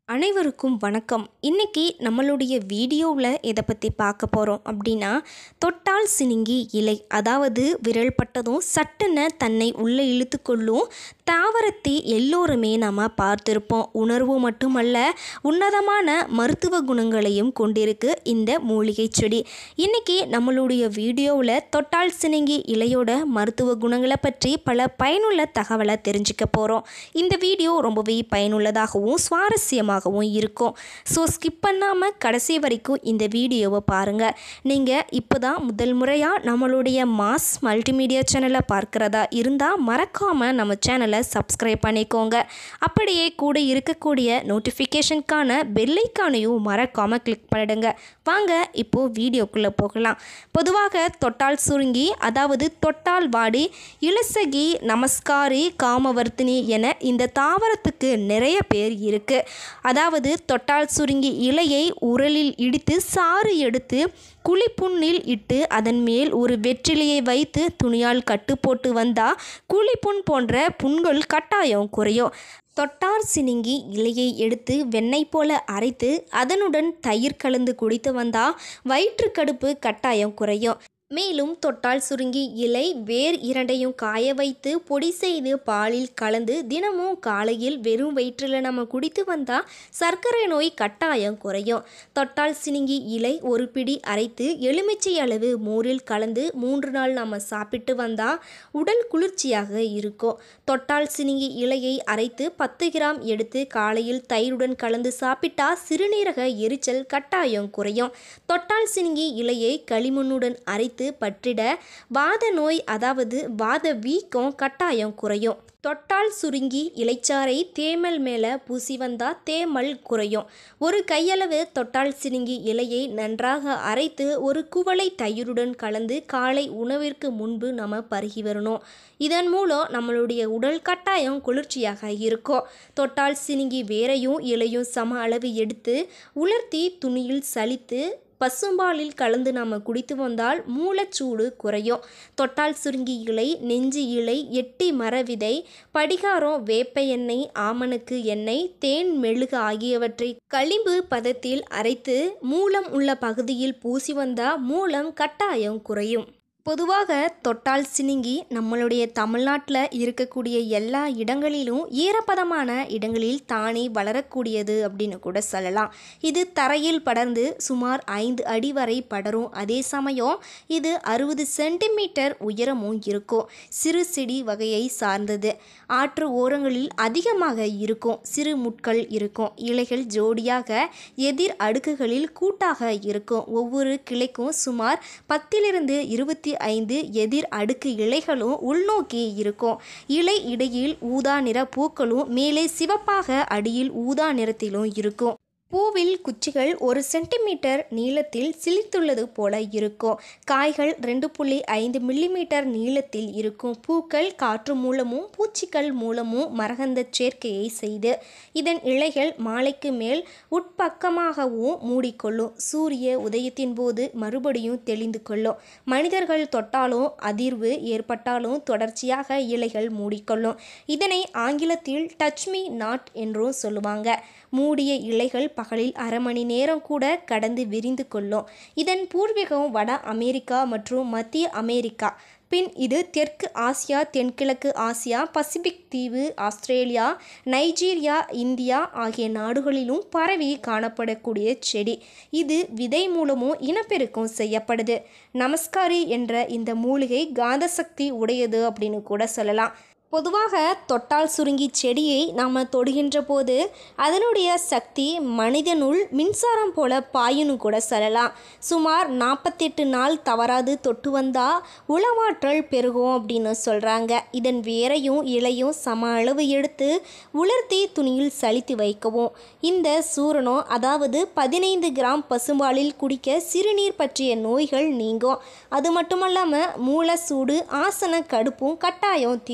அனைவருக்கும் வணக்கம் இன்னைக்கு நம்மளுடைய வீடியோவில் எதை பற்றி பார்க்க போகிறோம் அப்படின்னா தொட்டால் சினுங்கி இலை அதாவது விரல் பட்டதும் சட்டுன்னு தன்னை உள்ளே இழுத்துக்கொள்ளும் தாவரத்தை எல்லோருமே நம்ம பார்த்துருப்போம் உணர்வு மட்டுமல்ல உன்னதமான மருத்துவ குணங்களையும் கொண்டிருக்கு இந்த மூலிகை செடி இன்னைக்கு நம்மளுடைய வீடியோவில் தொட்டால் சினுங்கி இலையோட மருத்துவ குணங்களை பற்றி பல பயனுள்ள தகவலை தெரிஞ்சுக்க போகிறோம் இந்த வீடியோ ரொம்பவே பயனுள்ளதாகவும் சுவாரஸ்யமாகவும் இருக்கும் ஸோ ஸ்கிப் பண்ணாமல் கடைசி வரைக்கும் இந்த வீடியோவை பாருங்கள் நீங்கள் இப்போ தான் முதல் முறையாக நம்மளுடைய மாஸ் மல்டிமீடியா சேனலை பார்க்குறதா இருந்தால் மறக்காமல் நம்ம சேனலை சப்ஸ்கிரைப் பண்ணிக்கோங்க அப்படியே கூட இருக்கக்கூடிய நோட்டிஃபிகேஷனுக்கான பெல்லைக்கானையும் மறக்காமல் கிளிக் பண்ணிடுங்க வாங்க இப்போது வீடியோக்குள்ளே போகலாம் பொதுவாக தொட்டால் சுருங்கி அதாவது தொட்டால் வாடி இலசகி நமஸ்காரி காமவர்த்தினி என இந்த தாவரத்துக்கு நிறைய பேர் இருக்கு அதாவது தொட்டால் சுருங்கி இலையை உரலில் இடித்து சாறு எடுத்து குழிப்புண்ணில் இட்டு அதன் மேல் ஒரு வெற்றிலையை வைத்து துணியால் கட்டு போட்டு வந்தால் குழிப்புண் போன்ற புண்கள் கட்டாயம் குறையும் தொட்டார் சினுங்கி இலையை எடுத்து வெண்ணெய் போல அரைத்து அதனுடன் தயிர் கலந்து குடித்து வந்தால் வயிற்றுக்கடுப்பு கட்டாயம் குறையும் மேலும் தொட்டால் சுருங்கி இலை வேர் இரண்டையும் காய வைத்து பொடி செய்து பாலில் கலந்து தினமும் காலையில் வெறும் வயிற்றில் நம்ம குடித்து வந்தால் சர்க்கரை நோய் கட்டாயம் குறையும் தொட்டால் சினுங்கி இலை ஒரு பிடி அரைத்து எலுமிச்சை அளவு மோரில் கலந்து மூன்று நாள் நம்ம சாப்பிட்டு வந்தால் உடல் குளிர்ச்சியாக இருக்கும் தொட்டால் சினுங்கி இலையை அரைத்து பத்து கிராம் எடுத்து காலையில் தயிருடன் கலந்து சாப்பிட்டா சிறுநீரக எரிச்சல் கட்டாயம் குறையும் தொட்டால் சினுங்கி இலையை களிமண்ணுடன் அரைத்து பற்றிட வாத நோய் அதாவது வாத வீக்கம் கட்டாயம் குறையும் தொட்டால் சுருங்கி இலைச்சாறை தேமல் மேலே பூசி வந்தா தேமல் குறையும் ஒரு கையளவு தொட்டால் சினுங்கி இலையை நன்றாக அரைத்து ஒரு குவளை தயிருடன் கலந்து காலை உணவிற்கு முன்பு நம்ம பருகி வரணும் இதன் மூலம் நம்மளுடைய உடல் கட்டாயம் குளிர்ச்சியாக இருக்கும் தொட்டால் சினுங்கி வேரையும் இலையும் சம அளவு எடுத்து உலர்த்தி துணியில் சலித்து பசும்பாலில் கலந்து நாம் குடித்து வந்தால் மூலச்சூடு குறையும் தொட்டால் சுருங்கி இலை நெஞ்சு இலை எட்டி மரவிதை படிகாரம் வேப்ப எண்ணெய் ஆமணக்கு எண்ணெய் தேன் மெழுகு ஆகியவற்றை களிம்பு பதத்தில் அரைத்து மூலம் உள்ள பகுதியில் பூசி வந்தால் மூலம் கட்டாயம் குறையும் பொதுவாக தொட்டால் சினுங்கி நம்மளுடைய தமிழ்நாட்டில் இருக்கக்கூடிய எல்லா இடங்களிலும் ஈரப்பதமான இடங்களில் தானே வளரக்கூடியது அப்படின்னு கூட சொல்லலாம் இது தரையில் படர்ந்து சுமார் ஐந்து அடி வரை படரும் அதே சமயம் இது அறுபது சென்டிமீட்டர் உயரமும் இருக்கும் சிறு செடி வகையை சார்ந்தது ஆற்று ஓரங்களில் அதிகமாக இருக்கும் சிறு முட்கள் இருக்கும் இலைகள் ஜோடியாக எதிர் அடுக்குகளில் கூட்டாக இருக்கும் ஒவ்வொரு கிளைக்கும் சுமார் பத்திலிருந்து இருபத்தி ஐந்து எதிர் அடுக்கு இலைகளும் உள்நோக்கி இருக்கும் இலை இடையில் ஊதா நிற பூக்களும் மேலே சிவப்பாக அடியில் ஊதா நிறத்திலும் இருக்கும் பூவில் குச்சிகள் ஒரு சென்டிமீட்டர் நீளத்தில் சிலித்துள்ளது போல இருக்கும் காய்கள் ரெண்டு புள்ளி ஐந்து மில்லிமீட்டர் நீளத்தில் இருக்கும் பூக்கள் காற்று மூலமும் பூச்சிகள் மூலமும் மரகந்த சேர்க்கையை செய்து இதன் இலைகள் மாலைக்கு மேல் உட்பக்கமாகவும் மூடிக்கொள்ளும் சூரிய உதயத்தின் போது மறுபடியும் தெளிந்து கொள்ளும் மனிதர்கள் தொட்டாலும் அதிர்வு ஏற்பட்டாலும் தொடர்ச்சியாக இலைகள் மூடிக்கொள்ளும் இதனை ஆங்கிலத்தில் டச் மீ நாட் என்றும் சொல்லுவாங்க மூடிய இலைகள் பகலில் அரை மணி நேரம் கூட கடந்து விரிந்து கொள்ளும் இதன் பூர்வீகம் வட அமெரிக்கா மற்றும் மத்திய அமெரிக்கா பின் இது தெற்கு ஆசியா தென்கிழக்கு ஆசியா பசிபிக் தீவு ஆஸ்திரேலியா நைஜீரியா இந்தியா ஆகிய நாடுகளிலும் பரவி காணப்படக்கூடிய செடி இது விதை மூலமும் இனப்பெருக்கம் செய்யப்படுது நமஸ்காரி என்ற இந்த மூலிகை காந்த சக்தி உடையது அப்படின்னு கூட சொல்லலாம் பொதுவாக தொட்டால் சுருங்கி செடியை நாம் தொடுகின்ற போது அதனுடைய சக்தி மனிதனுள் மின்சாரம் போல பாயுன்னு கூட சொல்லலாம் சுமார் நாற்பத்தெட்டு நாள் தவறாது தொட்டு வந்தால் உளவாற்றல் பெருகும் அப்படின்னு சொல்கிறாங்க இதன் வேரையும் இலையும் சம அளவு எடுத்து உலர்த்தி துணியில் சலித்து வைக்கவும் இந்த சூரணம் அதாவது பதினைந்து கிராம் பசும்பாலில் குடிக்க சிறுநீர் பற்றிய நோய்கள் நீங்கும் அது மட்டுமல்லாமல் மூல சூடு ஆசன கடுப்பும் கட்டாயம் தீரும்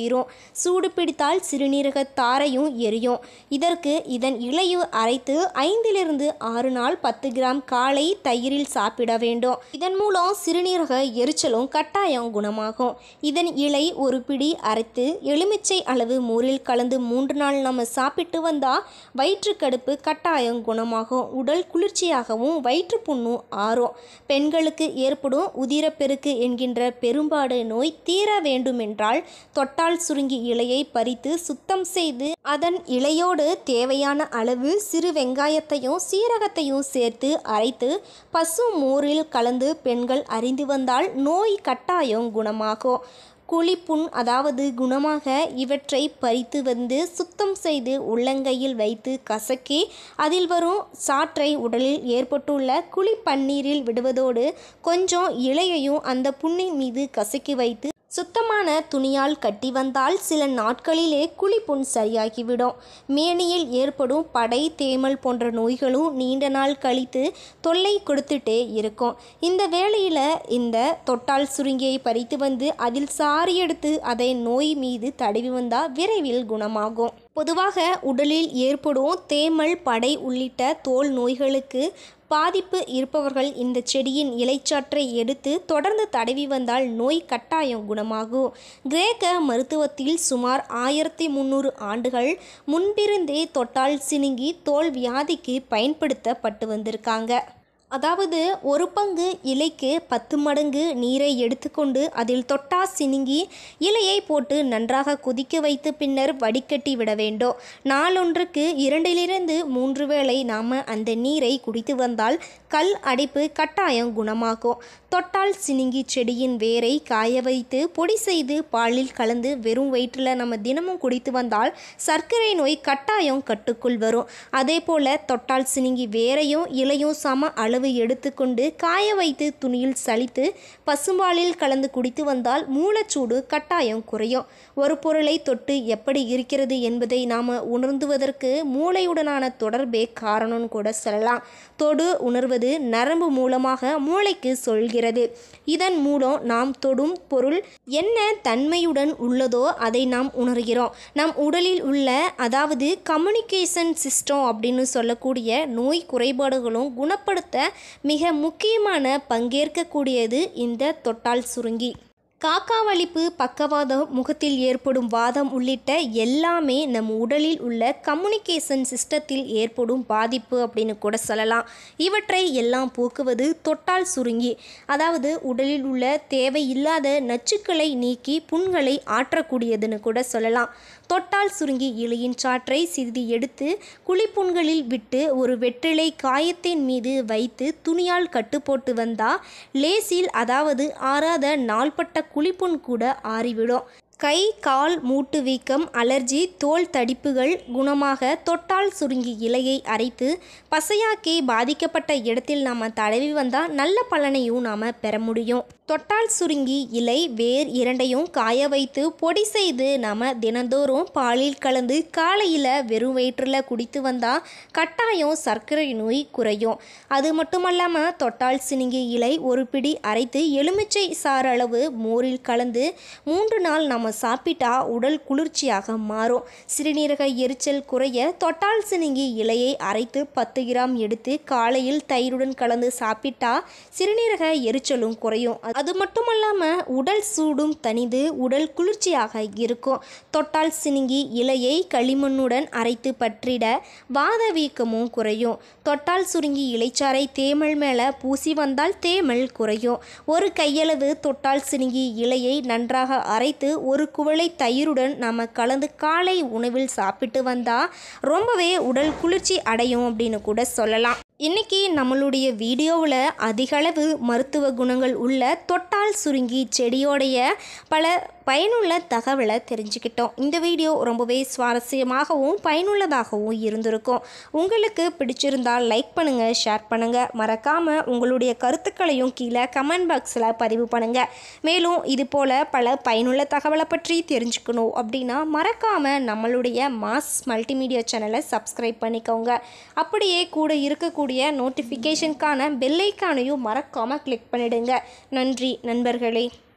சூடு பிடித்தால் சிறுநீரக தாரையும் எரியும் இதற்கு இதன் இலையை அரைத்து ஐந்திலிருந்து ஆறு நாள் பத்து கிராம் காலை தயிரில் சாப்பிட வேண்டும் இதன் மூலம் சிறுநீரக எரிச்சலும் கட்டாயம் குணமாகும் இதன் இலை ஒரு பிடி அரைத்து எலுமிச்சை அளவு மோரில் கலந்து மூன்று நாள் நம்ம சாப்பிட்டு வந்தால் வயிற்றுக்கடுப்பு கட்டாயம் குணமாகும் உடல் குளிர்ச்சியாகவும் வயிற்றுப்புண்ணும் ஆறும் பெண்களுக்கு ஏற்படும் உதிரப்பெருக்கு என்கின்ற பெரும்பாடு நோய் தீர வேண்டுமென்றால் தொட்டால் சுருங்கி இலையை பறித்து சுத்தம் செய்து அதன் இலையோடு தேவையான அளவு சிறு வெங்காயத்தையும் சீரகத்தையும் சேர்த்து அரைத்து பசு மோரில் கலந்து பெண்கள் அறிந்து வந்தால் நோய் கட்டாயம் குணமாகும் குழிப்புண் அதாவது குணமாக இவற்றை பறித்து வந்து சுத்தம் செய்து உள்ளங்கையில் வைத்து கசக்கி அதில் வரும் சாற்றை உடலில் ஏற்பட்டுள்ள குழி பன்னீரில் விடுவதோடு கொஞ்சம் இலையையும் அந்த புண்ணின் மீது கசக்கி வைத்து சுத்தமான துணியால் கட்டி வந்தால் சில நாட்களிலே குழிப்புண் சரியாகிவிடும் மேனியில் ஏற்படும் படை தேமல் போன்ற நோய்களும் நீண்ட நாள் கழித்து தொல்லை கொடுத்துட்டே இருக்கும் இந்த வேளையில் இந்த தொட்டால் சுருங்கியை பறித்து வந்து அதில் சாறு எடுத்து அதை நோய் மீது தடவி வந்தால் விரைவில் குணமாகும் பொதுவாக உடலில் ஏற்படும் தேமல் படை உள்ளிட்ட தோல் நோய்களுக்கு பாதிப்பு இருப்பவர்கள் இந்த செடியின் இலைச்சாற்றை எடுத்து தொடர்ந்து தடவி வந்தால் நோய் கட்டாயம் குணமாகும் கிரேக்க மருத்துவத்தில் சுமார் ஆயிரத்தி முந்நூறு ஆண்டுகள் முன்பிருந்தே தொட்டால் சினுங்கி தோல் வியாதிக்கு பயன்படுத்தப்பட்டு வந்திருக்காங்க அதாவது ஒரு பங்கு இலைக்கு பத்து மடங்கு நீரை எடுத்துக்கொண்டு அதில் தொட்டா சினுங்கி இலையை போட்டு நன்றாக கொதிக்க வைத்து பின்னர் வடிகட்டி விட வேண்டும் நாளொன்றுக்கு இரண்டிலிருந்து மூன்று வேளை நாம் அந்த நீரை குடித்து வந்தால் கல் அடைப்பு கட்டாயம் குணமாகும் தொட்டால் சினுங்கி செடியின் வேரை காய வைத்து பொடி செய்து பாலில் கலந்து வெறும் வயிற்றில் நம்ம தினமும் குடித்து வந்தால் சர்க்கரை நோய் கட்டாயம் கட்டுக்குள் வரும் அதே போல் தொட்டால் சினுங்கி வேரையும் இலையும் சம அளவு எடுத்துக்கொண்டு காய வைத்து துணியில் சலித்து பசும்பாலில் கலந்து குடித்து வந்தால் மூலச்சூடு கட்டாயம் குறையும் ஒரு பொருளை தொட்டு எப்படி இருக்கிறது என்பதை நாம் உணர்ந்துவதற்கு மூளையுடனான தொடர்பே காரணம்னு கூட சொல்லலாம் தொடு உணர்வது நரம்பு மூலமாக மூளைக்கு சொல்கிறது இதன் மூலம் நாம் தொடும் பொருள் என்ன தன்மையுடன் உள்ளதோ அதை நாம் உணர்கிறோம் நம் உடலில் உள்ள அதாவது கம்யூனிகேஷன் சிஸ்டம் அப்படின்னு சொல்லக்கூடிய நோய் குறைபாடுகளும் குணப்படுத்த மிக முக்கியமான பங்கேற்கக்கூடியது இந்த தொட்டால் சுருங்கி காக்கா வலிப்பு பக்கவாதம் முகத்தில் ஏற்படும் வாதம் உள்ளிட்ட எல்லாமே நம் உடலில் உள்ள கம்யூனிகேஷன் சிஸ்டத்தில் ஏற்படும் பாதிப்பு அப்படின்னு கூட சொல்லலாம் இவற்றை எல்லாம் போக்குவது தொட்டால் சுருங்கி அதாவது உடலில் உள்ள தேவையில்லாத நச்சுக்களை நீக்கி புண்களை ஆற்றக்கூடியதுன்னு கூட சொல்லலாம் தொட்டால் சுருங்கி இலையின் சாற்றை சிறிது எடுத்து குழிப்புண்களில் விட்டு ஒரு வெற்றிலை காயத்தின் மீது வைத்து துணியால் கட்டு போட்டு வந்தா லேசில் அதாவது ஆறாத நாள்பட்ட குழிப்புண் கூட ஆறிவிடும் கை கால் மூட்டு வீக்கம் அலர்ஜி தோல் தடிப்புகள் குணமாக தொட்டால் சுருங்கி இலையை அரைத்து பசையாக்கி பாதிக்கப்பட்ட இடத்தில் நாம் தடவி வந்தால் நல்ல பலனையும் நாம் பெற முடியும் தொட்டால் சுருங்கி இலை வேர் இரண்டையும் காய வைத்து பொடி செய்து நாம் தினந்தோறும் பாலில் கலந்து காலையில் வெறும் வயிற்றில் குடித்து வந்தால் கட்டாயம் சர்க்கரை நோய் குறையும் அது மட்டுமல்லாமல் தொட்டால் சினுங்கி இலை ஒரு பிடி அரைத்து எலுமிச்சை சாறு அளவு மோரில் கலந்து மூன்று நாள் நம்ம சாப்பிட்டா உடல் குளிர்ச்சியாக மாறும் சிறுநீரக எரிச்சல் குறைய தொட்டால் சினுங்கி இலையை அரைத்து பத்து கிராம் எடுத்து காலையில் தயிருடன் கலந்து சாப்பிட்டா சிறுநீரக எரிச்சலும் குறையும் அது மட்டுமல்லாமல் உடல் சூடும் தணிந்து உடல் குளிர்ச்சியாக இருக்கும் தொட்டால் சினுங்கி இலையை களிமண்ணுடன் அரைத்து பற்றிட வாத வீக்கமும் குறையும் தொட்டால் சுருங்கி இலைச்சாறை தேமல் மேலே பூசி வந்தால் தேமல் குறையும் ஒரு கையளவு தொட்டால் சினுங்கி இலையை நன்றாக அரைத்து ஒரு குவளை தயிருடன் நாம் கலந்து காலை உணவில் சாப்பிட்டு வந்தால் ரொம்பவே உடல் குளிர்ச்சி அடையும் அப்படின்னு கூட சொல்லலாம் இன்னைக்கு நம்மளுடைய வீடியோவில் அதிகளவு மருத்துவ குணங்கள் உள்ள தொட்டால் சுருங்கி செடியோடைய பல பயனுள்ள தகவலை தெரிஞ்சுக்கிட்டோம் இந்த வீடியோ ரொம்பவே சுவாரஸ்யமாகவும் பயனுள்ளதாகவும் இருந்திருக்கும் உங்களுக்கு பிடிச்சிருந்தால் லைக் பண்ணுங்கள் ஷேர் பண்ணுங்கள் மறக்காமல் உங்களுடைய கருத்துக்களையும் கீழே கமெண்ட் பாக்ஸில் பதிவு பண்ணுங்கள் மேலும் இது போல் பல பயனுள்ள தகவலை பற்றி தெரிஞ்சுக்கணும் அப்படின்னா மறக்காமல் நம்மளுடைய மாஸ் மல்டிமீடியா சேனலை சப்ஸ்கிரைப் பண்ணிக்கோங்க அப்படியே கூட இருக்கக்கூடிய நோட்டிஃபிகேஷனுக்கான பெல்லைக்கானையும் மறக்காமல் கிளிக் பண்ணிடுங்க நன்றி நண்பர்களே